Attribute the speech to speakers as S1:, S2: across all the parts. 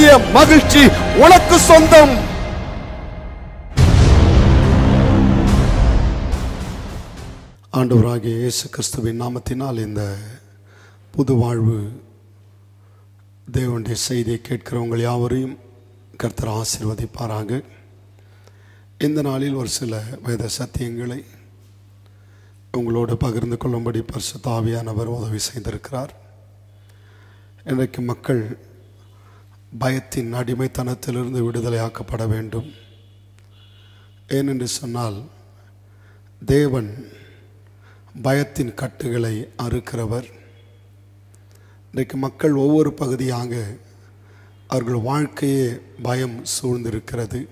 S1: நித்திய மகிழ்ச்சி உனக்கு சொந்தம் ஆண்டவராகிய இயேசு கிறிஸ்துவின் நாமத்தினால் இந்த புது வாழ்வு தேவனுடைய செய்தியை கேட்கிறவங்கள் யாவரையும் கர்த்தர் ஆசீர்வதிப்பாராக இந்த நாளில் ஒரு சில வேத சத்தியங்களை உங்களோடு பகிர்ந்து கொள்ளும்படி பரிசுத்த ஆவியானவர் உதவி செய்திருக்கிறார் இன்றைக்கு மக்கள் பயத்தின் அடிமைத்தனத்திலிருந்து விடுதலையாக்கப்பட வேண்டும் ஏனென்று சொன்னால் தேவன் பயத்தின் கட்டுகளை அறுக்கிறவர் இன்றைக்கு மக்கள் ஒவ்வொரு பகுதியாக அவர்கள் வாழ்க்கையே பயம் சூழ்ந்திருக்கிறது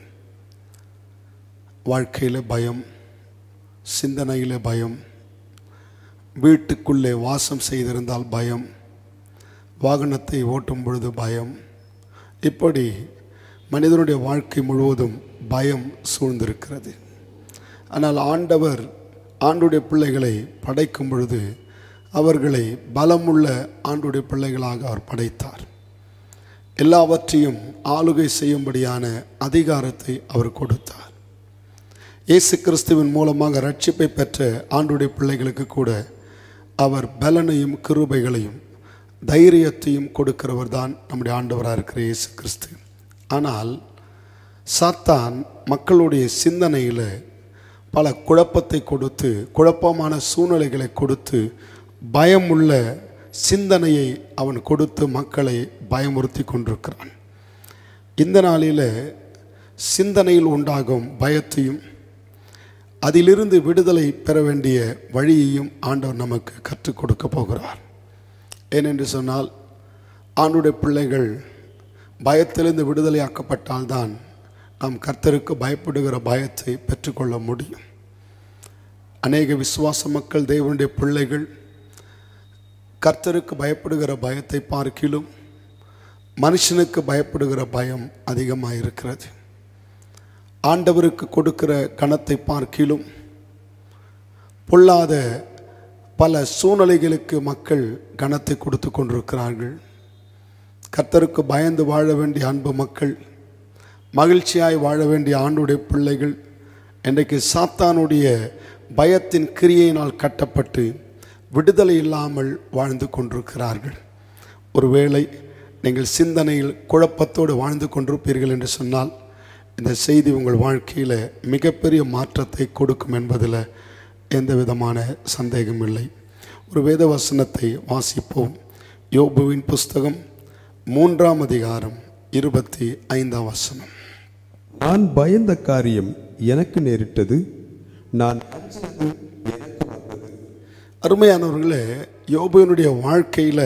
S1: வாழ்க்கையில் பயம் சிந்தனையில் பயம் வீட்டுக்குள்ளே வாசம் செய்திருந்தால் பயம் வாகனத்தை ஓட்டும் பொழுது பயம் இப்படி மனிதனுடைய வாழ்க்கை முழுவதும் பயம் சூழ்ந்திருக்கிறது ஆனால் ஆண்டவர் ஆண்டுடைய பிள்ளைகளை படைக்கும் பொழுது அவர்களை பலமுள்ள ஆண்டுடைய பிள்ளைகளாக அவர் படைத்தார் எல்லாவற்றையும் ஆளுகை செய்யும்படியான அதிகாரத்தை அவர் கொடுத்தார் இயேசு கிறிஸ்துவின் மூலமாக ரட்சிப்பை பெற்ற ஆண்டுடைய பிள்ளைகளுக்கு கூட அவர் பலனையும் கிருபைகளையும் தைரியத்தையும் கொடுக்கிறவர் தான் நம்முடைய ஆண்டவராக இருக்கிற இயேசு கிறிஸ்து ஆனால் சாத்தான் மக்களுடைய சிந்தனையில் பல குழப்பத்தை கொடுத்து குழப்பமான சூழ்நிலைகளை கொடுத்து பயமுள்ள சிந்தனையை அவன் கொடுத்து மக்களை பயமுறுத்தி கொண்டிருக்கிறான் இந்த நாளில் சிந்தனையில் உண்டாகும் பயத்தையும் அதிலிருந்து விடுதலை பெற வேண்டிய வழியையும் ஆண்டவர் நமக்கு கற்றுக் கொடுக்க போகிறார் ஏனென்று சொன்னால் ஆண்டுடைய பிள்ளைகள் பயத்திலிருந்து விடுதலையாக்கப்பட்டால்தான் நாம் கர்த்தருக்கு பயப்படுகிற பயத்தை பெற்றுக்கொள்ள முடியும் அநேக விசுவாச மக்கள் தேவனுடைய பிள்ளைகள் கர்த்தருக்கு பயப்படுகிற பயத்தை பார்க்கிலும் மனுஷனுக்கு பயப்படுகிற பயம் அதிகமாக இருக்கிறது ஆண்டவருக்கு கொடுக்கிற கணத்தை பார்க்கிலும் பொல்லாத பல சூழ்நிலைகளுக்கு மக்கள் கணத்தை கொடுத்து கொண்டிருக்கிறார்கள் கர்த்தருக்கு பயந்து வாழ வேண்டிய அன்பு மக்கள் மகிழ்ச்சியாய் வாழ வேண்டிய ஆண்டுடைய பிள்ளைகள் இன்றைக்கு சாத்தானுடைய பயத்தின் கிரியையினால் கட்டப்பட்டு விடுதலை இல்லாமல் வாழ்ந்து கொண்டிருக்கிறார்கள் ஒருவேளை நீங்கள் சிந்தனையில் குழப்பத்தோடு வாழ்ந்து கொண்டிருப்பீர்கள் என்று சொன்னால் இந்த செய்தி உங்கள் வாழ்க்கையில் மிகப்பெரிய மாற்றத்தை கொடுக்கும் என்பதில் எந்த விதமான சந்தேகம் இல்லை ஒரு வேத வசனத்தை வாசிப்போம் யோபுவின் புஸ்தகம் மூன்றாம் அதிகாரம் இருபத்தி ஐந்தாம் வசனம்
S2: நான் பயந்த காரியம் எனக்கு நேரிட்டது நான் அஞ்சியது எனக்கு வந்தது
S1: அருமையானவர்களே யோபுவினுடைய வாழ்க்கையில்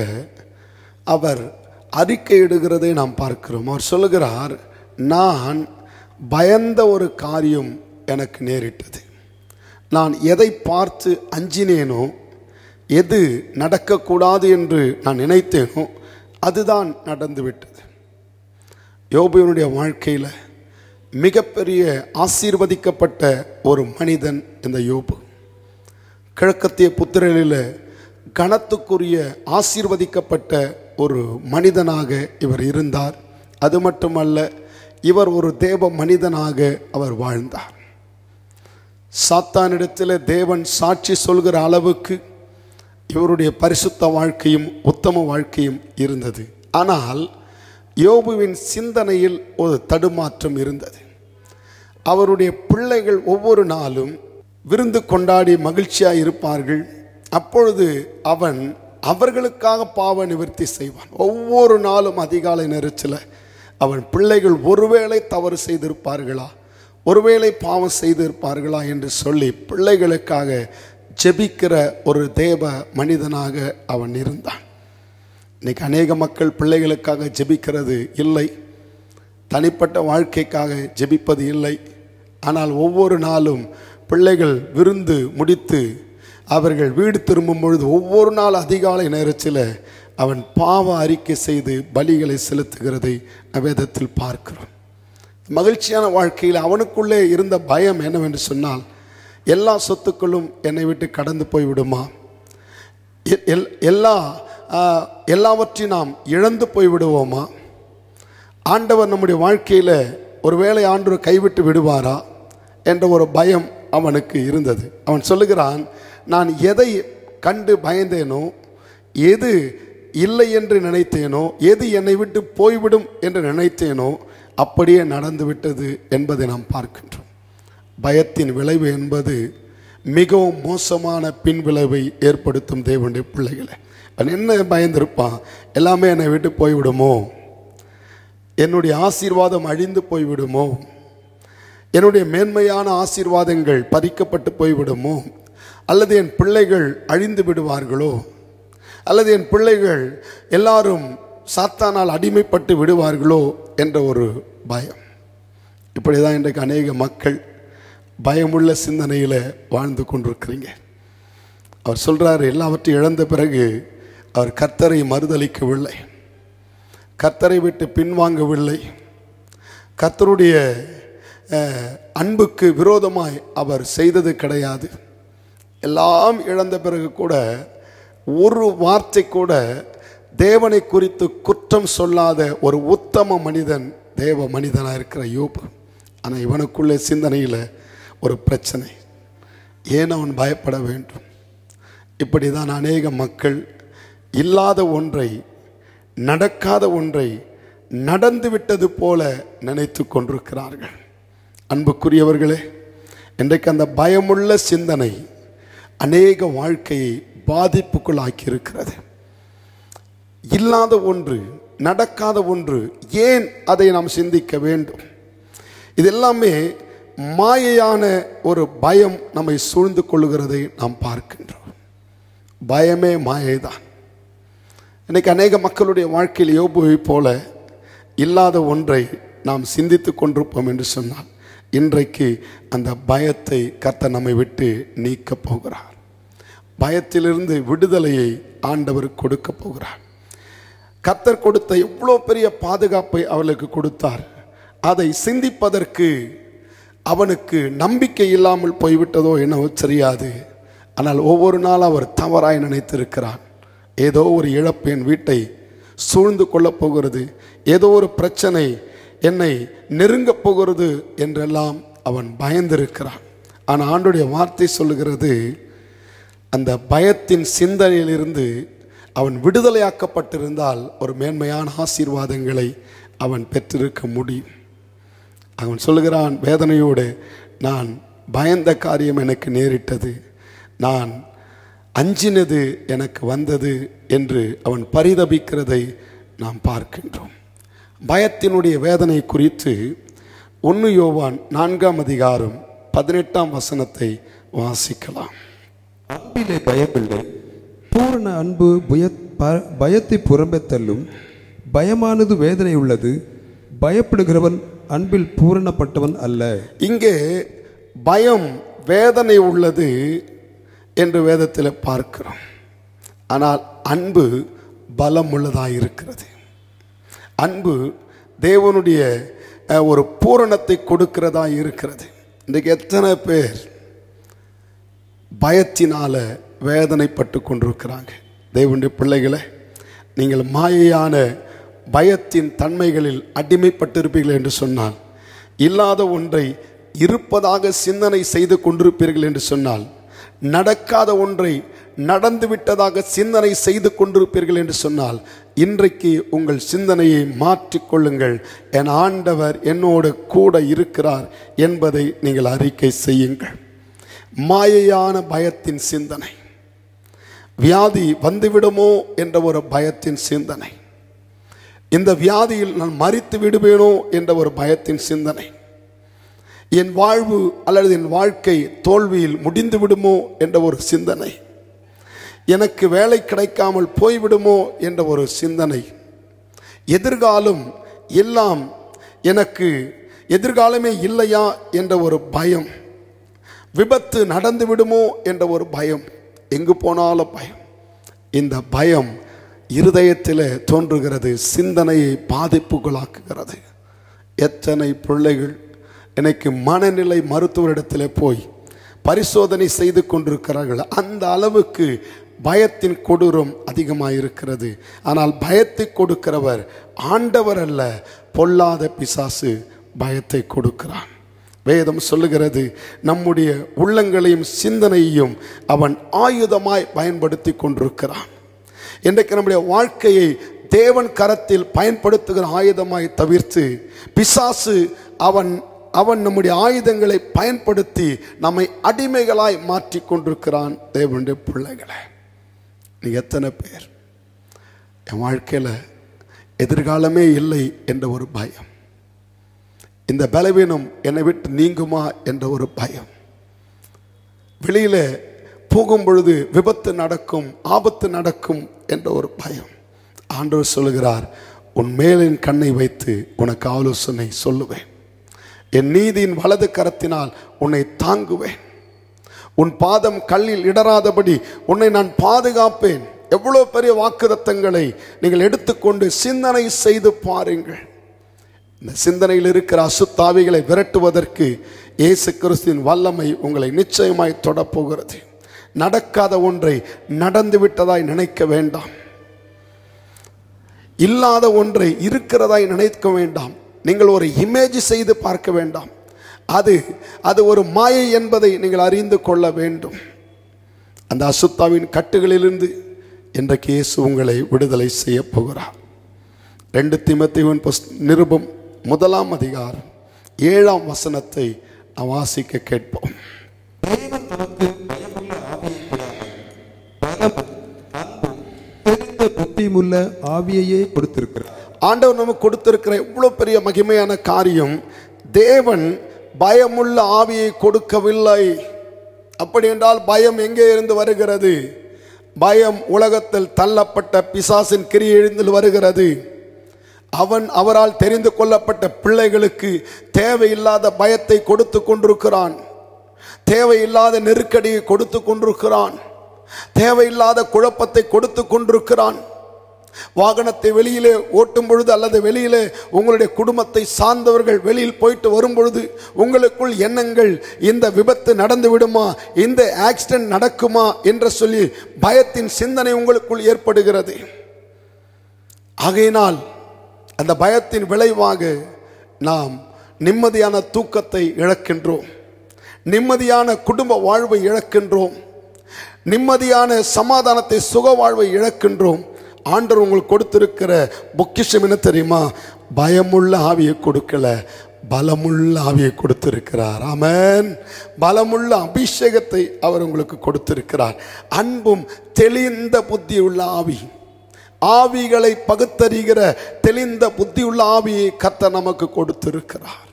S1: அவர் அறிக்கையிடுகிறதை நாம் பார்க்கிறோம் அவர் சொல்லுகிறார் நான் பயந்த ஒரு காரியம் எனக்கு நேரிட்டது நான் எதை பார்த்து அஞ்சினேனோ எது நடக்கக்கூடாது என்று நான் நினைத்தேனோ அதுதான் நடந்துவிட்டது யோபுவினுடைய வாழ்க்கையில் மிகப்பெரிய ஆசீர்வதிக்கப்பட்ட ஒரு மனிதன் இந்த யோபு கிழக்கத்திய புத்திரலில் கணத்துக்குரிய ஆசீர்வதிக்கப்பட்ட ஒரு மனிதனாக இவர் இருந்தார் அது மட்டுமல்ல இவர் ஒரு தேவ மனிதனாக அவர் வாழ்ந்தார் சாத்தானிடத்தில் தேவன் சாட்சி சொல்கிற அளவுக்கு இவருடைய பரிசுத்த வாழ்க்கையும் உத்தம வாழ்க்கையும் இருந்தது ஆனால் யோபுவின் சிந்தனையில் ஒரு தடுமாற்றம் இருந்தது அவருடைய பிள்ளைகள் ஒவ்வொரு நாளும் விருந்து கொண்டாடி மகிழ்ச்சியாக இருப்பார்கள் அப்பொழுது அவன் அவர்களுக்காக பாவ நிவர்த்தி செய்வான் ஒவ்வொரு நாளும் அதிகாலை நேரத்தில் அவன் பிள்ளைகள் ஒருவேளை தவறு செய்திருப்பார்களா ஒருவேளை பாவம் செய்திருப்பார்களா என்று சொல்லி பிள்ளைகளுக்காக ஜெபிக்கிற ஒரு தேவ மனிதனாக அவன் இருந்தான் இன்னைக்கு அநேக மக்கள் பிள்ளைகளுக்காக ஜெபிக்கிறது இல்லை தனிப்பட்ட வாழ்க்கைக்காக ஜெபிப்பது இல்லை ஆனால் ஒவ்வொரு நாளும் பிள்ளைகள் விருந்து முடித்து அவர்கள் வீடு திரும்பும் பொழுது ஒவ்வொரு நாள் அதிகாலை நேரத்தில் அவன் பாவ அறிக்கை செய்து பலிகளை செலுத்துகிறதை வேதத்தில் பார்க்கிறோம் மகிழ்ச்சியான வாழ்க்கையில் அவனுக்குள்ளே இருந்த பயம் என்னவென்று சொன்னால் எல்லா சொத்துக்களும் என்னை விட்டு கடந்து போய் விடுமா எல்- எல்- எல்லா ஆ, எல்லாவற்றையும் நாம் இழந்து போய் விடுவோமா ஆண்டவர் நம்முடைய வாழ்க்கையில் ஒருவேளை ஆண்டவர் கைவிட்டு விடுவாரா என்ற ஒரு பயம் அவனுக்கு இருந்தது அவன் சொல்லுகிறான் நான் எதை கண்டு பயந்தேனோ எது இல்லை என்று நினைத்தேனோ எது என்னை விட்டு போய்விடும் என்று நினைத்தேனோ அப்படியே நடந்து விட்டது என்பதை நாம் பார்க்கின்றோம் பயத்தின் விளைவு என்பது மிகவும் மோசமான பின் விளைவை ஏற்படுத்தும் தேவனுடைய பிள்ளைகளை அவன் என்ன பயந்திருப்பான் எல்லாமே என்னை விட்டு போய்விடுமோ என்னுடைய ஆசீர்வாதம் அழிந்து போய்விடுமோ என்னுடைய மேன்மையான ஆசீர்வாதங்கள் பறிக்கப்பட்டு போய்விடுமோ அல்லது என் பிள்ளைகள் அழிந்து விடுவார்களோ அல்லது என் பிள்ளைகள் எல்லாரும் சாத்தானால் அடிமைப்பட்டு விடுவார்களோ என்ற ஒரு பயம் இப்படி தான் இன்றைக்கு அநேக மக்கள் பயமுள்ள சிந்தனையில் வாழ்ந்து கொண்டிருக்கிறீங்க அவர் சொல்கிறார் எல்லாவற்றையும் இழந்த பிறகு அவர் கர்த்தரை மறுதளிக்கவில்லை கர்த்தரை விட்டு பின்வாங்கவில்லை கர்த்தருடைய அஹ், அன்புக்கு விரோதமாய் அவர் செய்தது கிடையாது எல்லாம் இழந்த பிறகு கூட ஒரு வார்த்தை கூட தேவனை குறித்து குற்றம் சொல்லாத ஒரு உத்தம மனிதன் தேவ மனிதனாக இருக்கிற யோபு ஆனால் இவனுக்குள்ளே சிந்தனையில் ஒரு பிரச்சனை ஏன் அவன் பயப்பட வேண்டும் இப்படி தான் அநேக மக்கள் இல்லாத ஒன்றை நடக்காத ஒன்றை நடந்துவிட்டது போல நினைத்து கொண்டிருக்கிறார்கள் அன்புக்குரியவர்களே இன்றைக்கு அந்த பயமுள்ள சிந்தனை அநேக வாழ்க்கையை பாதிப்புக்குள்ளாக்கி இருக்கிறது இல்லாத ஒன்று நடக்காத ஒன்று ஏன் அதை நாம் சிந்திக்க வேண்டும் இது எல்லாமே மாயையான ஒரு பயம் நம்மை சூழ்ந்து கொள்ளுகிறதை நாம் பார்க்கின்றோம் பயமே மாயைதான் இன்னைக்கு அநேக மக்களுடைய வாழ்க்கையில் யோபுவை போல இல்லாத ஒன்றை நாம் சிந்தித்து கொண்டிருப்போம் என்று சொன்னால் இன்றைக்கு அந்த பயத்தை கர்த்தர் நம்மை விட்டு நீக்கப் போகிறார் பயத்திலிருந்து விடுதலையை ஆண்டவர் கொடுக்க போகிறார் கர்த்தர் கொடுத்த எவ்வளோ பெரிய பாதுகாப்பை அவளுக்கு கொடுத்தார் அதை சிந்திப்பதற்கு அவனுக்கு நம்பிக்கை இல்லாமல் போய்விட்டதோ என்னவோ தெரியாது ஆனால் ஒவ்வொரு நாள் அவர் தவறாய் நினைத்திருக்கிறான் ஏதோ ஒரு இழப்பு என் வீட்டை சூழ்ந்து கொள்ளப் போகிறது ஏதோ ஒரு பிரச்சனை என்னை நெருங்கப் போகிறது என்றெல்லாம் அவன் பயந்திருக்கிறான் ஆனால் ஆண்டுடைய வார்த்தை சொல்லுகிறது அந்த பயத்தின் சிந்தனையிலிருந்து அவன் விடுதலையாக்கப்பட்டிருந்தால் ஒரு மேன்மையான ஆசீர்வாதங்களை அவன் பெற்றிருக்க முடியும் அவன் சொல்லுகிறான் வேதனையோடு நான் பயந்த காரியம் எனக்கு நேரிட்டது நான் அஞ்சினது எனக்கு வந்தது என்று அவன் பரிதபிக்கிறதை நாம் பார்க்கின்றோம் பயத்தினுடைய வேதனை குறித்து ஒன்று யோவான் நான்காம் அதிகாரம் பதினெட்டாம் வசனத்தை வாசிக்கலாம்
S2: அன்பிலே பயமில்லை பூரண அன்பு புய ப- பயத்தை புறம்பே தள்ளும் பயமானது வேதனை உள்ளது பயப்படுகிறவன் அன்பில் பூரணப்பட்டவன் அல்ல
S1: இங்கே பயம் வேதனை உள்ளது என்று வேதத்தில் பார்க்கிறோம் ஆனால் அன்பு பலம் உள்ளதாக இருக்கிறது அன்பு தேவனுடைய அஹ், ஒரு பூரணத்தை கொடுக்கிறதா இருக்கிறது இன்றைக்கு எத்தனை பேர் பயத்தினால வேதனைப்பட்டு கொண்டிருக்கிறாங்க தேவனுடைய பிள்ளைகளை நீங்கள் மாயையான பயத்தின் தன்மைகளில் அடிமைப்பட்டிருப்பீர்கள் என்று சொன்னால் இல்லாத ஒன்றை இருப்பதாக சிந்தனை செய்து கொண்டிருப்பீர்கள் என்று சொன்னால் நடக்காத ஒன்றை நடந்துவிட்டதாக சிந்தனை செய்து கொண்டிருப்பீர்கள் என்று சொன்னால் இன்றைக்கு உங்கள் சிந்தனையை மாற்றிக்கொள்ளுங்கள் என் ஆண்டவர் என்னோடு கூட இருக்கிறார் என்பதை நீங்கள் அறிக்கை செய்யுங்கள் மாயையான பயத்தின் சிந்தனை வியாதி வந்துவிடுமோ என்ற ஒரு பயத்தின் சிந்தனை இந்த வியாதியில் நான் மறித்து விடுவேனோ என்ற ஒரு பயத்தின் சிந்தனை என் வாழ்வு அல்லது என் வாழ்க்கை தோல்வியில் முடிந்து விடுமோ என்ற ஒரு சிந்தனை எனக்கு வேலை கிடைக்காமல் போய்விடுமோ என்ற ஒரு சிந்தனை எதிர்காலம் எல்லாம் எனக்கு எதிர்காலமே இல்லையா என்ற ஒரு பயம் விபத்து நடந்து விடுமோ என்ற ஒரு பயம் எங்கு போனாலும் பயம் இந்த பயம் இருதயத்தில் தோன்றுகிறது சிந்தனையை பாதிப்புகளாக்குகிறது எத்தனை பிள்ளைகள் எனக்கு மனநிலை மருத்துவரிடத்தில் போய் பரிசோதனை செய்து கொண்டிருக்கிறார்கள் அந்த அளவுக்கு பயத்தின் கொடூரம் அதிகமாக இருக்கிறது ஆனால் பயத்தை கொடுக்கிறவர் ஆண்டவர் அல்ல பொல்லாத பிசாசு பயத்தை கொடுக்கிறான் வேதம் சொல்லுகிறது நம்முடைய உள்ளங்களையும் சிந்தனையையும் அவன் ஆயுதமாய் பயன்படுத்தி கொண்டிருக்கிறான் இன்றைக்கு நம்முடைய வாழ்க்கையை தேவன் கரத்தில் பயன்படுத்துகிற ஆயுதமாய் தவிர்த்து பிசாசு அவன் அவன் நம்முடைய ஆயுதங்களை பயன்படுத்தி நம்மை அடிமைகளாய் மாற்றி கொண்டிருக்கிறான் தேவனுடைய பிள்ளைகளை நீ எத்தனை பேர் என் வாழ்க்கையில் எதிர்காலமே இல்லை என்ற ஒரு பயம் இந்த பலவீனம் என்னை விட்டு நீங்குமா என்ற ஒரு பயம் வெளியில போகும் பொழுது விபத்து நடக்கும் ஆபத்து நடக்கும் என்ற ஒரு பயம் ஆண்டவர் சொல்லுகிறார் உன் மேலின் கண்ணை வைத்து உனக்கு ஆலோசனை சொல்லுவேன் என் நீதியின் வலது கரத்தினால் உன்னை தாங்குவேன் உன் பாதம் கல்லில் இடராதபடி உன்னை நான் பாதுகாப்பேன் எவ்வளோ பெரிய வாக்குதத்தங்களை நீங்கள் எடுத்துக்கொண்டு சிந்தனை செய்து பாருங்கள் இந்த சிந்தனையில் இருக்கிற அசுத்தாவிகளை விரட்டுவதற்கு இயேசு கிறிஸ்துவின் வல்லமை உங்களை நிச்சயமாய் தொடப்போகிறது நடக்காத ஒன்றை நடந்து விட்டதாய் நினைக்க வேண்டாம் இல்லாத ஒன்றை இருக்கிறதாய் நினைக்க வேண்டாம் நீங்கள் ஒரு இமேஜ் செய்து பார்க்க வேண்டாம் அது அது ஒரு மாயை என்பதை நீங்கள் அறிந்து கொள்ள வேண்டும் அந்த அசுத்தாவின் கட்டுகளிலிருந்து இன்றைக்கு இயேசு உங்களை விடுதலை செய்ய போகிறார் ரெண்டு திமத்திவன் நிருபம் முதலாம் அதிகாரம் ஏழாம் வசனத்தை நாம் வாசிக்க கேட்போம்
S2: தேவன் நமக்கு பயமுள்ள ஆவியை கொடாமல் பலமும் அன்பும் தெரிந்த புத்தியுமுள்ள ஆவியையே கொடுத்திருக்கிறார்
S1: ஆண்டவர் நமக்கு கொடுத்திருக்கிற இவ்வளவு பெரிய மகிமையான காரியம் தேவன் பயமுள்ள ஆவியை கொடுக்கவில்லை அப்படி என்றால் பயம் எங்கே இருந்து வருகிறது பயம் உலகத்தில் தள்ளப்பட்ட பிசாசின் கிரியெழுந்தில் வருகிறது அவன் அவரால் தெரிந்து கொள்ளப்பட்ட பிள்ளைகளுக்கு தேவையில்லாத பயத்தை கொடுத்து கொண்டிருக்கிறான் தேவையில்லாத நெருக்கடியை கொடுத்து கொண்டிருக்கிறான் தேவையில்லாத குழப்பத்தை கொடுத்து கொண்டிருக்கிறான் வாகனத்தை வெளியிலே ஓட்டும் பொழுது அல்லது வெளியிலே உங்களுடைய குடும்பத்தை சார்ந்தவர்கள் வெளியில் போயிட்டு வரும் பொழுது உங்களுக்குள் எண்ணங்கள் இந்த விபத்து நடந்து விடுமா இந்த ஆக்சிடென்ட் நடக்குமா என்று சொல்லி பயத்தின் சிந்தனை உங்களுக்குள் ஏற்படுகிறது ஆகையினால் அந்த பயத்தின் விளைவாக நாம் நிம்மதியான தூக்கத்தை இழக்கின்றோம் நிம்மதியான குடும்ப வாழ்வை இழக்கின்றோம் நிம்மதியான சமாதானத்தை சுக வாழ்வை இழக்கின்றோம் ஆண்டவர் உங்களுக்கு கொடுத்திருக்கிற பொக்கிஷம் என்ன தெரியுமா பயமுள்ள ஆவியை கொடுக்கல பலமுள்ள ஆவியை கொடுத்திருக்கிறார் ஆமென் பலமுள்ள அபிஷேகத்தை அவர் உங்களுக்கு கொடுத்திருக்கிறார் அன்பும் தெளிந்த புத்தியுள்ள ஆவி ஆவிகளை பகுத்தறிகிற தெளிந்த புத்தியுள்ள ஆவியை கத்த நமக்கு கொடுத்திருக்கிறார்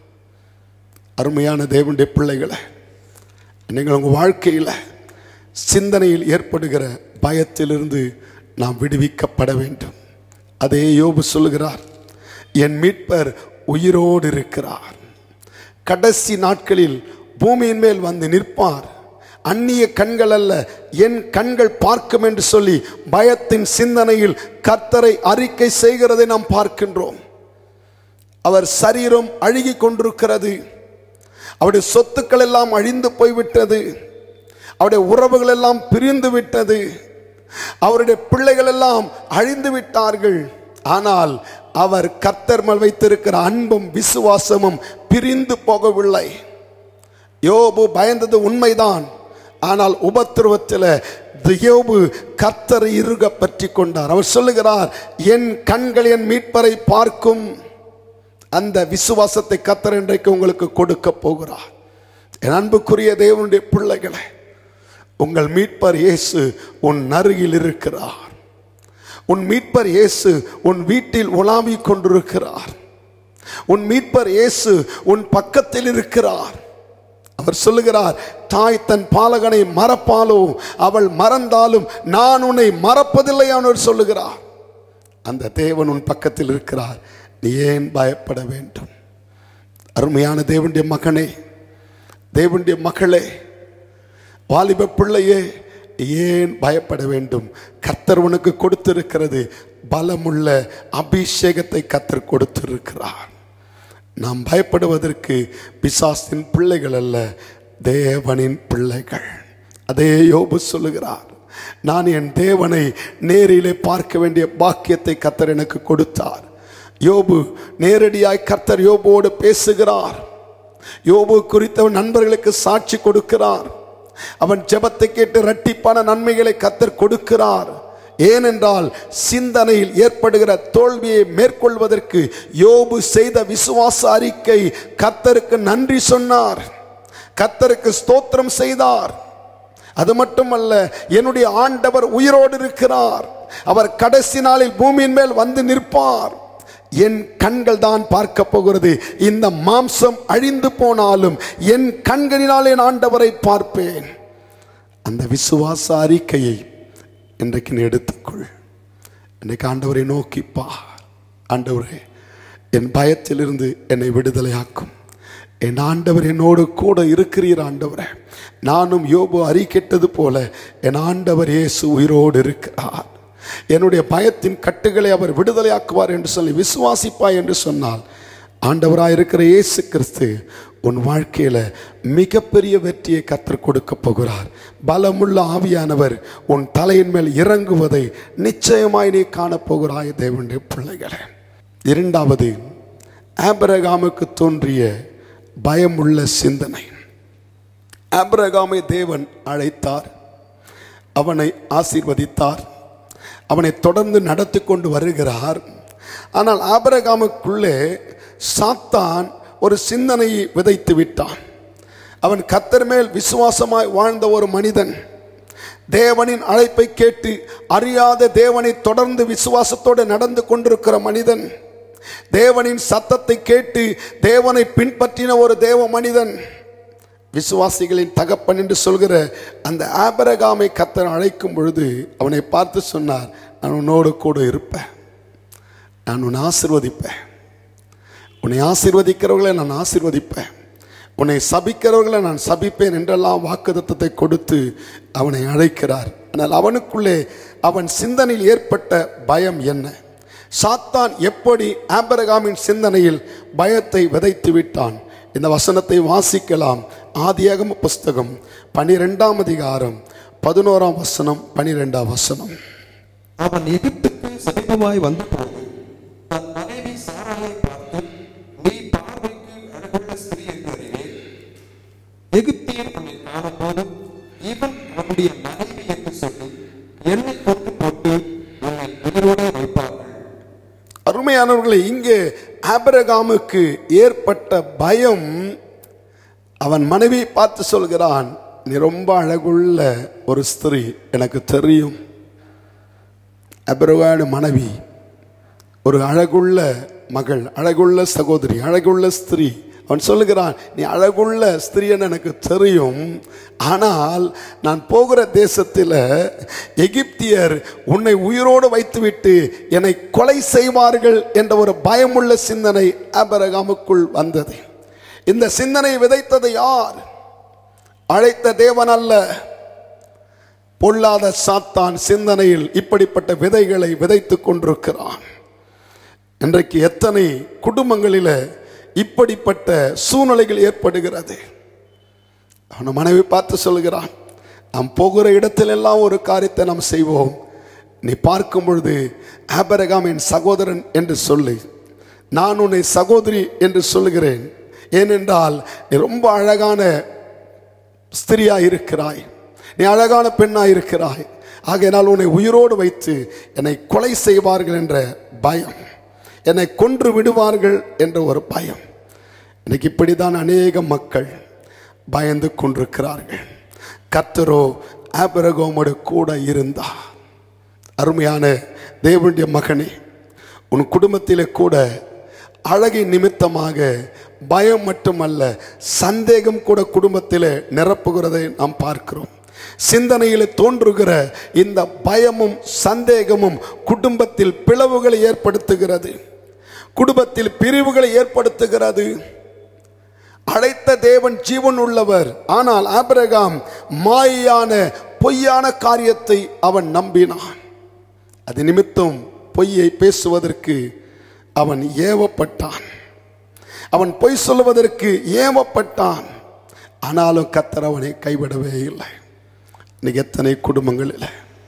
S1: அருமையான தேவனுடைய பிள்ளைகளை நீங்கள் உங்கள் வாழ்க்கையில் சிந்தனையில் ஏற்படுகிற பயத்திலிருந்து நாம் விடுவிக்கப்பட வேண்டும் அதே யோபு சொல்லுகிறார் என் மீட்பர் உயிரோடு இருக்கிறார் கடைசி நாட்களில் பூமியின் மேல் வந்து நிற்பார் அந்நிய கண்கள் அல்ல என் கண்கள் பார்க்கும் என்று சொல்லி பயத்தின் சிந்தனையில் கர்த்தரை அறிக்கை செய்கிறதை நாம் பார்க்கின்றோம் அவர் சரீரம் அழுகி கொண்டிருக்கிறது அவருடைய சொத்துக்கள் எல்லாம் அழிந்து போய்விட்டது அவருடைய உறவுகள் எல்லாம் பிரிந்து விட்டது அவருடைய பிள்ளைகள் எல்லாம் அழிந்து விட்டார்கள் ஆனால் அவர் கர்த்தர் மேல் வைத்திருக்கிற அன்பும் விசுவாசமும் பிரிந்து போகவில்லை யோபு பயந்தது உண்மைதான் ஆனால் உபத்திரவத்தில் யோபு கர்த்தரை இறுக பற்றி கொண்டார் அவர் சொல்லுகிறார் என் கண்கள் என் மீட்பரை பார்க்கும் அந்த விசுவாசத்தை கத்தர் இன்றைக்கு உங்களுக்கு கொடுக்க போகிறார் என் அன்புக்குரிய தேவனுடைய பிள்ளைகளை உங்கள் மீட்பர் இயேசு உன் அருகில் இருக்கிறார் உன் மீட்பர் இயேசு உன் வீட்டில் உலாவிக் கொண்டிருக்கிறார் உன் மீட்பர் இயேசு உன் பக்கத்தில் இருக்கிறார் அவர் சொல்லுகிறார் தாய் தன் பாலகனை மறப்பாலோ அவள் மறந்தாலும் நான் உன்னை மறப்பதில்லை அவர் சொல்லுகிறார் அந்த தேவன் உன் பக்கத்தில் இருக்கிறார் நீ ஏன் பயப்பட வேண்டும் அருமையான தேவனுடைய மகனே தேவனுடைய மகளே வாலிப பிள்ளையே ஏன் பயப்பட வேண்டும் கர்த்தர் உனக்கு கொடுத்திருக்கிறது பலமுள்ள அபிஷேகத்தை கர்த்தர் கொடுத்திருக்கிறார் நாம் பயப்படுவதற்கு பிசாசின் பிள்ளைகள் அல்ல தேவனின் பிள்ளைகள் அதே யோபு சொல்லுகிறார் நான் என் தேவனை நேரிலே பார்க்க வேண்டிய பாக்கியத்தை கத்தர் எனக்கு கொடுத்தார் யோபு நேரடியாய் கர்த்தர் யோபுவோடு பேசுகிறார் யோபு குறித்த நண்பர்களுக்கு சாட்சி கொடுக்கிறார் அவன் ஜெபத்தை கேட்டு இரட்டிப்பான நன்மைகளை கத்தர் கொடுக்கிறார் ஏனென்றால் சிந்தனையில் ஏற்படுகிற தோல்வியை மேற்கொள்வதற்கு யோபு செய்த விசுவாச அறிக்கை கத்தருக்கு நன்றி சொன்னார் கத்தருக்கு ஸ்தோத்திரம் செய்தார் அது மட்டுமல்ல என்னுடைய ஆண்டவர் உயிரோடு இருக்கிறார் அவர் கடைசி நாளில் பூமியின் மேல் வந்து நிற்பார் என் கண்கள் தான் பார்க்க போகிறது இந்த மாம்சம் அழிந்து போனாலும் என் கண்களினால் என் ஆண்டவரை பார்ப்பேன் அந்த விசுவாச அறிக்கையை இன்றைக்கு நீ எடுத்துக்கொள் இன்றைக்கு ஆண்டவரை நோக்கி பார் ஆண்டவரே என் பயத்திலிருந்து என்னை விடுதலையாக்கும் என் ஆண்டவர் என்னோடு கூட இருக்கிறீர் ஆண்டவரே நானும் யோபு அறிக்கெட்டது போல என் ஆண்டவர் இயேசு உயிரோடு இருக்கிறார் என்னுடைய பயத்தின் கட்டுகளை அவர் விடுதலையாக்குவார் என்று சொல்லி விசுவாசிப்பாய் என்று சொன்னால் ஆண்டவராய் இருக்கிற இயேசு கிறிஸ்து உன் வாழ்க்கையில மிகப்பெரிய வெற்றியை கத்தர் கொடுக்க போகிறார் பலமுள்ள ஆவியானவர் உன் தலையின் மேல் இறங்குவதை நிச்சயமாய் நீ காணப்போகிறாய் தேவனுடைய பிள்ளைகளே இரண்டாவது ஆபிரகாமுக்கு தோன்றிய பயமுள்ள சிந்தனை ஆபிரகாமை தேவன் அழைத்தார் அவனை ஆசீர்வதித்தார் அவனை தொடர்ந்து நடத்தி கொண்டு வருகிறார் ஆனால் ஆபிரகாமுக்குள்ளே சாத்தான் ஒரு சிந்தனையை விதைத்து விட்டான் அவன் கத்தர் மேல் விசுவாசமாய் வாழ்ந்த ஒரு மனிதன் தேவனின் அழைப்பை கேட்டு அறியாத தேவனை தொடர்ந்து விசுவாசத்தோடு நடந்து கொண்டிருக்கிற மனிதன் தேவனின் சத்தத்தை கேட்டு தேவனை பின்பற்றின ஒரு தேவ மனிதன் விசுவாசிகளின் தகப்பன் என்று சொல்கிற அந்த ஆபரகாமை கத்தர் அழைக்கும் பொழுது அவனை பார்த்து சொன்னார் நான் உன்னோடு கூட இருப்பேன் நான் உன்னை ஆசிர்வதிப்பேன் உன்னை ஆசீர்வதிக்கிறவர்களை நான் ஆசீர்வதிப்பேன் உன்னை சபிக்கிறவர்களை நான் சபிப்பேன் என்றெல்லாம் வாக்குத்தத்தை கொடுத்து அவனை அழைக்கிறார் ஆனால் அவனுக்குள்ளே அவன் சிந்தனையில் ஏற்பட்ட பயம் என்ன சாத்தான் எப்படி ஆபரகாமின் சிந்தனையில் பயத்தை விதைத்து விட்டான் இந்த வசனத்தை வாசிக்கலாம் ஆதியாகம புஸ்தகம் பனிரெண்டாம் அதிகாரம் பதினோராம் வசனம் பனிரெண்டாம் வசனம்
S2: அவன் எகிப்துக்கு சமீபமாய் வந்தபோது தன் மனைவி சாராயை பார்த்து நீ பார்வைக்கு அழகுள்ள ஸ்திரீ என்று அறிவேன் எகிப்தியர் உன்னை காணும்போதும் இவன் அவனுடைய மனைவி என்று சொல்லி என்னை கொண்டு போட்டு உன்னை உயிரோட வைப்பார்கள்
S1: அருமையானவர்களே இங்கே ஆபிரகாமுக்கு ஏற்பட்ட பயம் அவன் மனைவி பார்த்து சொல்கிறான் நீ ரொம்ப அழகுள்ள ஒரு ஸ்திரீ எனக்கு தெரியும் அபிரகாடு மனைவி ஒரு அழகுள்ள மகள் அழகுள்ள சகோதரி அழகுள்ள ஸ்திரீ அவன் சொல்லுகிறான் நீ அழகுள்ள ஸ்திரீன்னு எனக்கு தெரியும் ஆனால் நான் போகிற தேசத்தில் எகிப்தியர் உன்னை உயிரோடு வைத்துவிட்டு என்னை கொலை செய்வார்கள் என்ற ஒரு பயமுள்ள சிந்தனை ஆபரகாமுக்குள் வந்தது இந்த சிந்தனை விதைத்தது யார் அழைத்த தேவன் அல்ல பொல்லாத சாத்தான் சிந்தனையில் இப்படிப்பட்ட விதைகளை விதைத்துக் கொண்டிருக்கிறான் இன்றைக்கு எத்தனை குடும்பங்களில் இப்படிப்பட்ட சூழ்நிலைகள் ஏற்படுகிறது அவன மனைவி பார்த்து சொல்கிறான் நாம் போகிற இடத்திலெல்லாம் ஒரு காரியத்தை நாம் செய்வோம் நீ பார்க்கும் பொழுது ஆபரகாம் என் சகோதரன் என்று சொல்லி நான் உன்னை சகோதரி என்று சொல்லுகிறேன் ஏனென்றால் நீ ரொம்ப அழகான ஸ்திரியா இருக்கிறாய் நீ அழகான பெண்ணா இருக்கிறாய் ஆகையினால் உன்னை உயிரோடு வைத்து என்னை கொலை செய்வார்கள் என்ற பயம் என்னை கொன்று விடுவார்கள் என்ற ஒரு பயம் இன்னைக்கு இப்படிதான் அநேக மக்கள் பயந்து கொண்டிருக்கிறார்கள் கர்த்தரோ ஆபிரகோமோடு கூட இருந்தா அருமையான தேவனுடைய மகனே உன் குடும்பத்திலே கூட அழகின் நிமித்தமாக பயம் மட்டுமல்ல சந்தேகம் கூட குடும்பத்தில் நிரப்புகிறதை நாம் பார்க்கிறோம் சிந்தனையில் தோன்றுகிற இந்த பயமும் சந்தேகமும் குடும்பத்தில் பிளவுகளை ஏற்படுத்துகிறது குடும்பத்தில் பிரிவுகளை ஏற்படுத்துகிறது அழைத்த தேவன் ஜீவன் உள்ளவர் ஆனால் ஆபிரகாம் மாயான பொய்யான காரியத்தை அவன் நம்பினான் அது நிமித்தம் பொய்யை பேசுவதற்கு அவன் ஏவப்பட்டான் அவன் பொய் சொல்வதற்கு ஏவப்பட்டான் ஆனாலும் கத்தர் அவனை கைவிடவே இல்லை இன்னைக்கு எத்தனை குடும்பங்களில்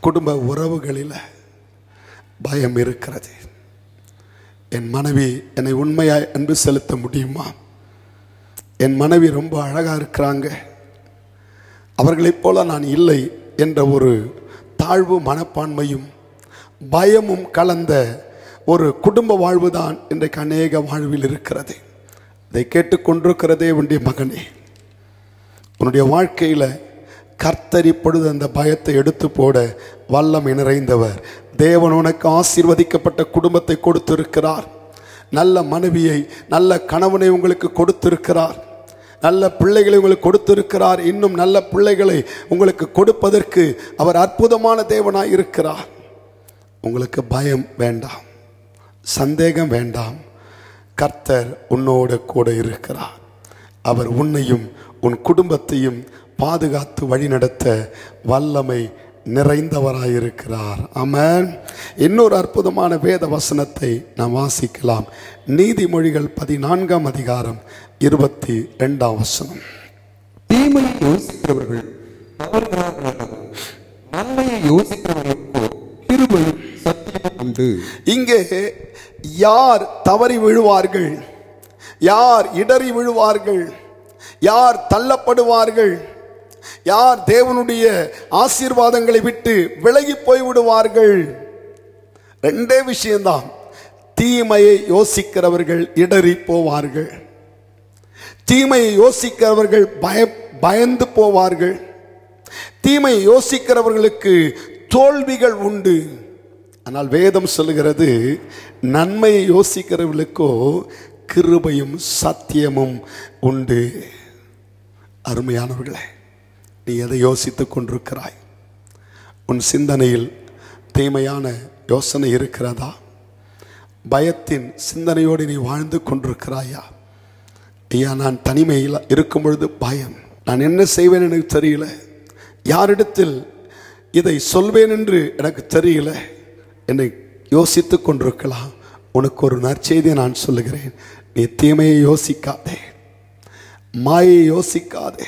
S1: குடும்ப உறவுகளில் பயம் இருக்கிறது என் மனைவி என்னை உண்மையாய் அன்பு செலுத்த முடியுமா என் மனைவி ரொம்ப அழகாக இருக்கிறாங்க அவர்களைப் போல நான் இல்லை என்ற ஒரு தாழ்வு மனப்பான்மையும் பயமும் கலந்த ஒரு குடும்ப வாழ்வு தான் இன்றைக்கு அநேக வாழ்வில் இருக்கிறது இதை கேட்டுக்கொண்டிருக்கிறதே உடைய மகனே உன்னுடைய வாழ்க்கையில் கர்த்தர் இப்பொழுது அந்த பயத்தை எடுத்து போட வல்லமை நிறைந்தவர் தேவன் உனக்கு ஆசீர்வதிக்கப்பட்ட குடும்பத்தை கொடுத்திருக்கிறார் நல்ல மனைவியை நல்ல கணவனை உங்களுக்கு கொடுத்திருக்கிறார் நல்ல பிள்ளைகளை உங்களுக்கு கொடுத்திருக்கிறார் இன்னும் நல்ல பிள்ளைகளை உங்களுக்கு கொடுப்பதற்கு அவர் அற்புதமான தேவனாய் இருக்கிறார் உங்களுக்கு பயம் வேண்டாம் சந்தேகம் வேண்டாம் கர்த்தர் உன்னோடு கூட இருக்கிறார் அவர் உன்னையும் உன் குடும்பத்தையும் பாதுகாத்து வழிநடத்த வல்லமை நிறைந்தவராயிருக்கிறார் ஆமென் இன்னொரு அற்புதமான வேத வசனத்தை நாம் வாசிக்கலாம் நீதிமொழிகள் பதினான்காம் அதிகாரம் இருபத்தி ரெண்டாம் வசனம்
S2: தீமையை யோசிக்கிறவர்கள் தவறுகிறார்கள் அல்லவோ? நன்மையை யோசிக்கிறவர்களுக்கோ கிருபையும் சத்தியமும் உண்டு
S1: இங்கே யார் தவறி விழுவார்கள் யார் இடறி விழுவார்கள் யார் தள்ளப்படுவார்கள் யார் தேவனுடைய ஆசீர்வாதங்களை விட்டு விலகி போய் விடுவார்கள் ரெண்டே விஷயம்தான் தீமையை யோசிக்கிறவர்கள் இடறி போவார்கள் தீமையை யோசிக்கிறவர்கள் பய பயந்து போவார்கள் தீமையை யோசிக்கிறவர்களுக்கு தோல்விகள் உண்டு ஆனால் வேதம் சொல்லுகிறது நன்மையை யோசிக்கிறவர்களுக்கோ கிருபையும் சத்தியமும் உண்டு அருமையானவர்களே நீ எதை யோசித்துக் கொண்டிருக்கிறாய் உன் சிந்தனையில் தீமையான யோசனை இருக்கிறதா பயத்தின் சிந்தனையோடு நீ வாழ்ந்து கொண்டிருக்கிறாயா ஐயா நான் தனிமையில் இருக்கும் பொழுது பயம் நான் என்ன செய்வேன் எனக்கு தெரியல யாரிடத்தில் இதை சொல்வேன் என்று எனக்கு தெரியல என்னை யோசித்து கொண்டிருக்கலாம் உனக்கு ஒரு நற்செய்தியை நான் சொல்லுகிறேன் நீ தீமையை யோசிக்காதே மாயை யோசிக்காதே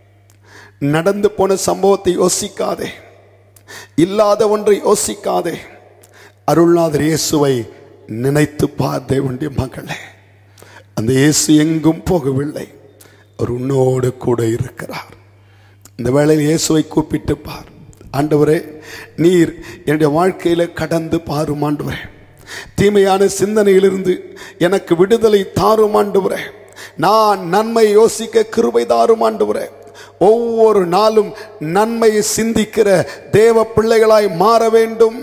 S1: நடந்து போன சம்பவத்தை யோசிக்காதே இல்லாத ஒன்றை யோசிக்காதே அருள்நாதர் இயேசுவை நினைத்து பார் தேவனுடைய மகளே அந்த இயேசு எங்கும் போகவில்லை அவர் உன்னோடு கூட இருக்கிறார் இந்த வேளையில் இயேசுவை கூப்பிட்டு பார் ஆண்டவரே நீர் என்னுடைய வாழ்க்கையில கடந்து பாரும் ஆண்டவரே தீமையான சிந்தனையிலிருந்து எனக்கு விடுதலை தாரும் ஆண்டவரே நான் நன்மை யோசிக்க கிருபை தாரும் ஆண்டவரே ஒவ்வொரு நாளும் நன்மையை சிந்திக்கிற தேவ பிள்ளைகளாய் மாற வேண்டும்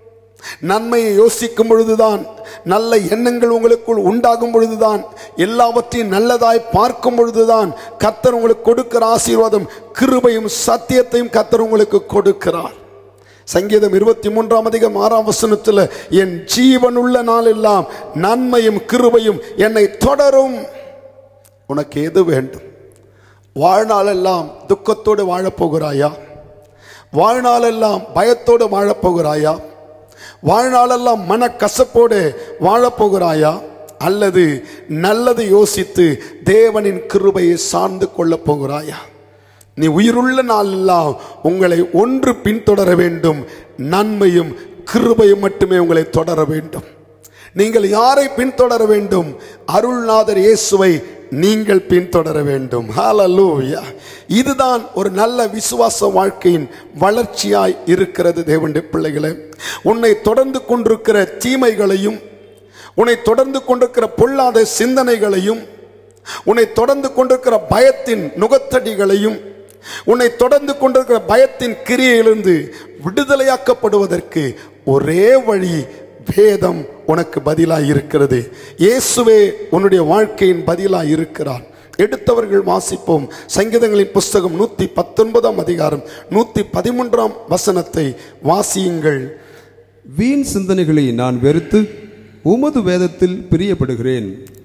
S1: நன்மையை யோசிக்கும் பொழுதுதான் நல்ல எண்ணங்கள் உங்களுக்குள் உண்டாகும் பொழுதுதான் எல்லாவற்றையும் நல்லதாய் பார்க்கும் பொழுதுதான் கர்த்தர் உங்களுக்கு கொடுக்கிற ஆசீர்வாதம் கிருபையும் சத்தியத்தையும் கர்த்தர் உங்களுக்கு கொடுக்கிறார் சங்கீதம் இருபத்தி மூன்றாம் அதிகம் ஆறாம் வசனத்தில் என் ஜீவனுள்ள நாளெல்லாம் நன்மையும் கிருபையும் என்னை தொடரும் உனக்கு எது வேண்டும் வாழ்நாளெல்லாம் துக்கத்தோடு வாழப்போகிறாயா வாழ்நாளெல்லாம் பயத்தோடு வாழப்போகிறாயா வாழ்நாளெல்லாம் மனக்கசப்போடு வாழப்போகிறாயா அல்லது நல்லது யோசித்து தேவனின் கிருபையை சார்ந்து கொள்ளப் போகிறாயா நீ உயிருள்ள நாளெல்லாம் உங்களை ஒன்று பின்தொடர வேண்டும் நன்மையும் கிருபையும் மட்டுமே உங்களை தொடர வேண்டும் நீங்கள் யாரை பின்தொடர வேண்டும் அருள்நாதர் இயேசுவை நீங்கள் பின்தொடர வேண்டும் ஹalleluya இதுதான் ஒரு நல்ல விசுவாச வாழ்க்கையின் வளர்ச்சியாய் இருக்கிறது தேவனுடைய பிள்ளைகளே உன்னை தொடர்ந்து கொண்டிருக்கிற தீமைகளையும் உன்னை தொடர்ந்து கொண்டிருக்கிற பொல்லாத சிந்தனைகளையும் உன்னை தொடர்ந்து கொண்டிருக்கிற பயத்தின் நுகத்தடிகளையும் உன்னை தொடர்ந்து கொண்டிருக்கிற பயத்தின் கிரியையிலிருந்து விடுதலையாக்கப்படுவதற்கு ஒரே வழி வேதம் உனக்கு பதிலாய் இருக்கிறது இயேசுவே உன்னுடைய வாழ்க்கையின் பதிலாய் இருக்கிறார் எடுத்தவர்கள் வாசிப்போம் சங்கீதங்களின் புஸ்தகம் நூத்தி பத்தொன்பதாம் அதிகாரம் நூத்தி பதிமூன்றாம் வசனத்தை வாசியுங்கள்
S2: வீண் சிந்தனைகளை நான் வெறுத்து உமது வேதத்தில் பிரியப்படுகிறேன்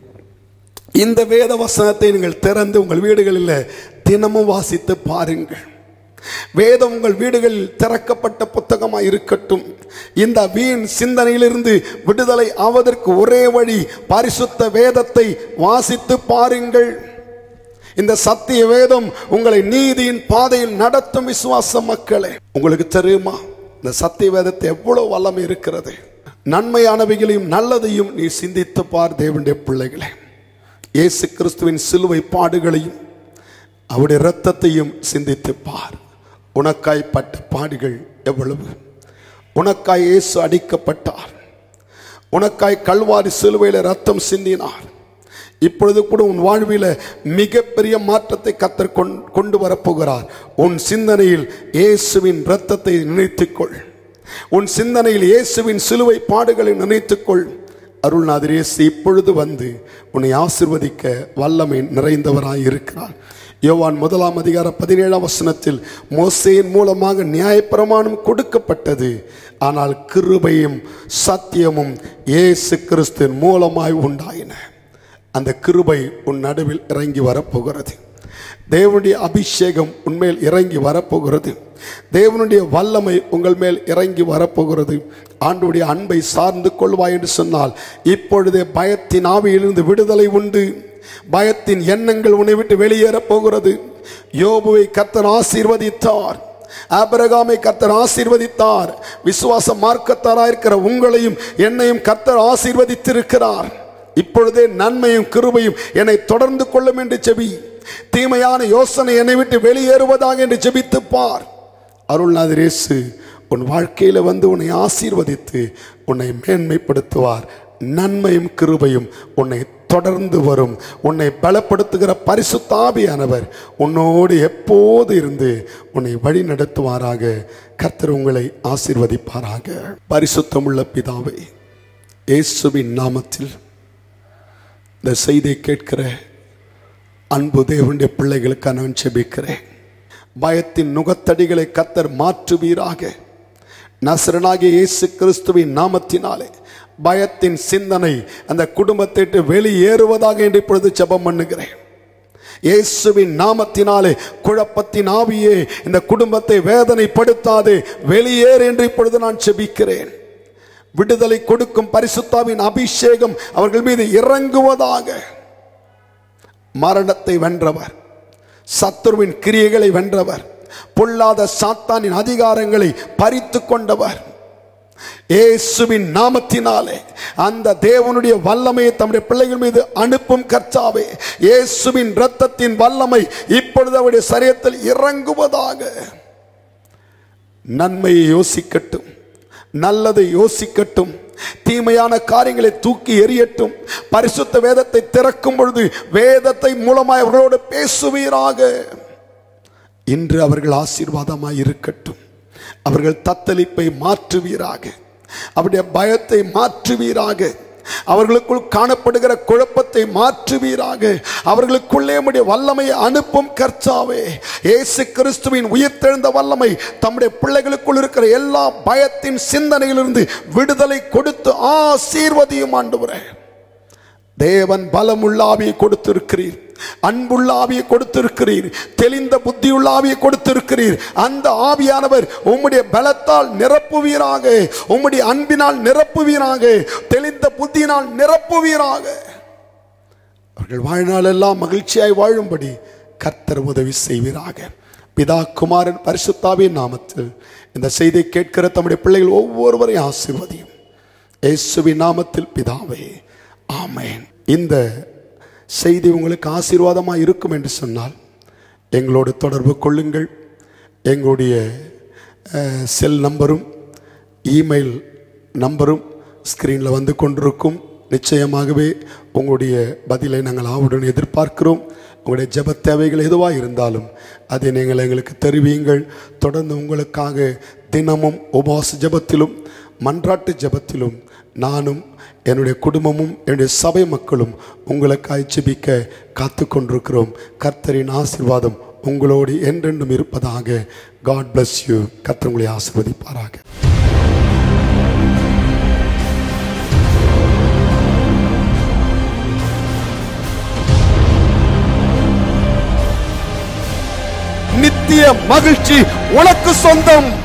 S1: இந்த வேத வசனத்தை நீங்கள் திறந்து உங்கள் வீடுகளில் தினமும் வாசித்து பாருங்கள் வேதம் உங்கள் வீடுகளில் திறக்கப்பட்ட புத்தகமாக இருக்கட்டும் இந்த வீண் சிந்தனையிலிருந்து விடுதலை ஆவதற்கு ஒரே வழி பரிசுத்த வேதத்தை வாசித்து பாருங்கள் இந்த சத்திய வேதம் உங்களை நீதியின் பாதையில் நடத்தும் விசுவாச மக்களே உங்களுக்கு தெரியுமா இந்த சத்திய வேதத்தை எவ்வளவு வல்லமை இருக்கிறது நன்மையானவைகளையும் நல்லதையும் நீ சிந்தித்து பார் தேவனுடைய பிள்ளைகளே இயேசு கிறிஸ்துவின் சிலுவை பாடுகளையும் அவருடைய இரத்தத்தையும் சிந்தித்து பார் உனக்காய் பட்ட பாடுகள் எவ்வளவு உனக்காய் இயேசு அடிக்கப்பட்டார் உனக்காய் கல்வாரி சிலுவையில் ரத்தம் சிந்தினார் இப்பொழுது கூட உன் வாழ்வில் மிகப்பெரிய மாற்றத்தை கத்தர் கொண்- கொண்டு வரப்போகிறார் உன் சிந்தனையில் இயேசுவின் இரத்தத்தை நினைத்துக்கொள் உன் சிந்தனையில் இயேசுவின் சிலுவை பாடுகளை நினைத்துக்கொள் அருள்நாதர் இயேசு இப்பொழுது வந்து உன்னை ஆசிர்வதிக்க வல்லமை நிறைந்தவராய் இருக்கிறார் யோவான் முதலாம் அதிகார பதினேழாம் வசனத்தில் மோசேயின் மூலமாக நியாயப்பிரமாணம் கொடுக்கப்பட்டது ஆனால் கிருபையும் சத்தியமும் இயேசு கிறிஸ்துவின் மூலமாய் உண்டாயின அந்த கிருபை உன் நடுவில் இறங்கி வரப்போகிறது தேவனுடைய அபிஷேகம் உன்மேல் இறங்கி வரப்போகிறது தேவனுடைய வல்லமை உங்கள் மேல் இறங்கி வரப்போகிறது ஆண்டுடைய அன்பை சார்ந்து கொள்வாய் என்று சொன்னால் இப்பொழுதே பயத்தின் ஆவியிலிருந்து விடுதலை உண்டு பயத்தின் எண்ணங்கள் உன்னை விட்டு வெளியேறப் போகிறது யோபுவை கர்த்தர் ஆசீர்வதித்தார் ஆபிரகாமை கர்த்தர் ஆசீர்வதித்தார் விசுவாச மார்க்கத்தாராயிருக்கிற உங்களையும் என்னையும் கர்த்தர் ஆசீர்வதித்திருக்கிறார் இப்பொழுதே நன்மையும் கிருபையும் என்னை தொடர்ந்து கொள்ளும் என்று செபி தீமையான யோசனை என்னை விட்டு வெளியேறுவதாக என்று ஜெபித்து பார் அருள்நாதர் இயேசு உன் வாழ்க்கையில வந்து உன்னை ஆசீர்வதித்து உன்னை மேன்மைப்படுத்துவார் நன்மையும் கிருபையும் உன்னை தொடர்ந்து வரும் உன்னை பலப்படுத்துகிற பரிசுத்தாவியானவர் உன்னோடு எப்போது இருந்து உன்னை வழி நடத்துவாராக கர்த்தர் உங்களை ஆசீர்வதிப்பாராக பரிசுத்தமுள்ள பிதாவை இயேசுவின் நாமத்தில் இந்த செய்தியை கேட்கிற அன்பு தேவனுடைய பிள்ளைகளுக்கு நான் செபிக்கிறேன் பயத்தின் நுகத்தடிகளை கத்தர் மாற்றுவீராக நசரனாகிய இயேசு கிறிஸ்துவின் நாமத்தினாலே பயத்தின் சிந்தனை அந்த குடும்பத்தை விட்டு வெளியேறுவதாக என்று இப்பொழுது ஜெபம் பண்ணுகிறேன் இயேசுவின் நாமத்தினாலே குழப்பத்தின் ஆவியே இந்த குடும்பத்தை வேதனைப்படுத்தாது வெளியேறு என்று இப்பொழுது நான் செபிக்கிறேன் விடுதலை கொடுக்கும் பரிசுத்தாவின் அபிஷேகம் அவர்கள் மீது இறங்குவதாக மரணத்தை வென்றவர் சத்துருவின் கிரியைகளை வென்றவர் பொல்லாத சாத்தானின் அதிகாரங்களை பறித்து கொண்டவர் இயேசுவின் நாமத்தினாலே அந்த தேவனுடைய வல்லமையை தம்முடைய பிள்ளைகள் மீது அனுப்பும் கர்த்தாவே இயேசுவின் இரத்தத்தின் வல்லமை இப்பொழுது அவருடைய சரீரத்தில் இறங்குவதாக நன்மையை யோசிக்கட்டும் நல்லதை யோசிக்கட்டும் தீமையான காரியங்களை தூக்கி எறியட்டும் பரிசுத்த வேதத்தை திறக்கும் பொழுது வேதத்தை மூலமாய் அவர்களோடு பேசுவீராக இன்று அவர்கள் ஆசீர்வாதமாய் இருக்கட்டும் அவர்கள் தத்தளிப்பை மாற்றுவீராக அவருடைய பயத்தை மாற்றுவீராக அவர்களுக்குள் காணப்படுகிற குழப்பத்தை மாற்றுவீராக அவர்களுக்குள்ளே உம்முடைய வல்லமையை அனுப்பும் கர்த்தாவே இயேசு கிறிஸ்துவின் உயிர்த்தெழுந்த வல்லமை தம்முடைய பிள்ளைகளுக்குள் இருக்கிற எல்லா பயத்தின் சிந்தனையிலிருந்து விடுதலை கொடுத்து ஆசீர்வதியும் ஆண்டவரே தேவன் பலமுள்ள ஆவியை கொடுத்திருக்கிறீர் அன்புள்ள ஆவியை கொடுத்திருக்கிறீர் தெளிந்த புத்தியுள்ள ஆவியை கொடுத்திருக்கிறீர் அந்த ஆவியானவர் உம்முடைய பலத்தால் நிரப்புவீராக உம்முடைய அன்பினால் நிரப்புவீராக தெளிந்த புத்தியினால் நிரப்புவீராக அவர்கள் வாழ்நாள் எல்லாம் மகிழ்ச்சியாய் வாழும்படி கர்த்தர் உதவி செய்வீராக பிதா குமாரன் பரிசுத்தாவின் நாமத்தில் இந்த செய்தியை கேட்கிற தம்முடைய பிள்ளைகள் ஒவ்வொருவரையும் ஆசீர்வதியும் இயேசுவின் நாமத்தில் பிதாவே ஆமென் இந்த செய்தி உங்களுக்கு ஆசீர்வாதமாக இருக்கும் என்று சொன்னால் எங்களோடு தொடர்பு கொள்ளுங்கள் எங்களுடைய அஹ், செல் நம்பரும் இமெயில் நம்பரும் ஸ்க்ரீனில் வந்து கொண்டிருக்கும் நிச்சயமாகவே உங்களுடைய பதிலை நாங்கள் ஆவுடன் எதிர்பார்க்கிறோம் உங்களுடைய ஜெப தேவைகள் எதுவாக இருந்தாலும் அதை நீங்கள் எங்களுக்கு தெரிவியுங்கள் தொடர்ந்து உங்களுக்காக தினமும் உபவாச ஜெபத்திலும் மன்றாட்டு ஜெபத்திலும் நானும் என்னுடைய குடும்பமும் என்னுடைய சபை மக்களும் உங்களுக்காய் ஜெபிக்க காத்து கொண்டிருக்கிறோம் கர்த்தரின் ஆசீர்வாதம் உங்களோடு என்றென்றும் இருப்பதாக காட் bless யூ கர்த்தர் உங்களை ஆசீர்வதிப்பாராக நித்திய மகிழ்ச்சி உனக்கு சொந்தம்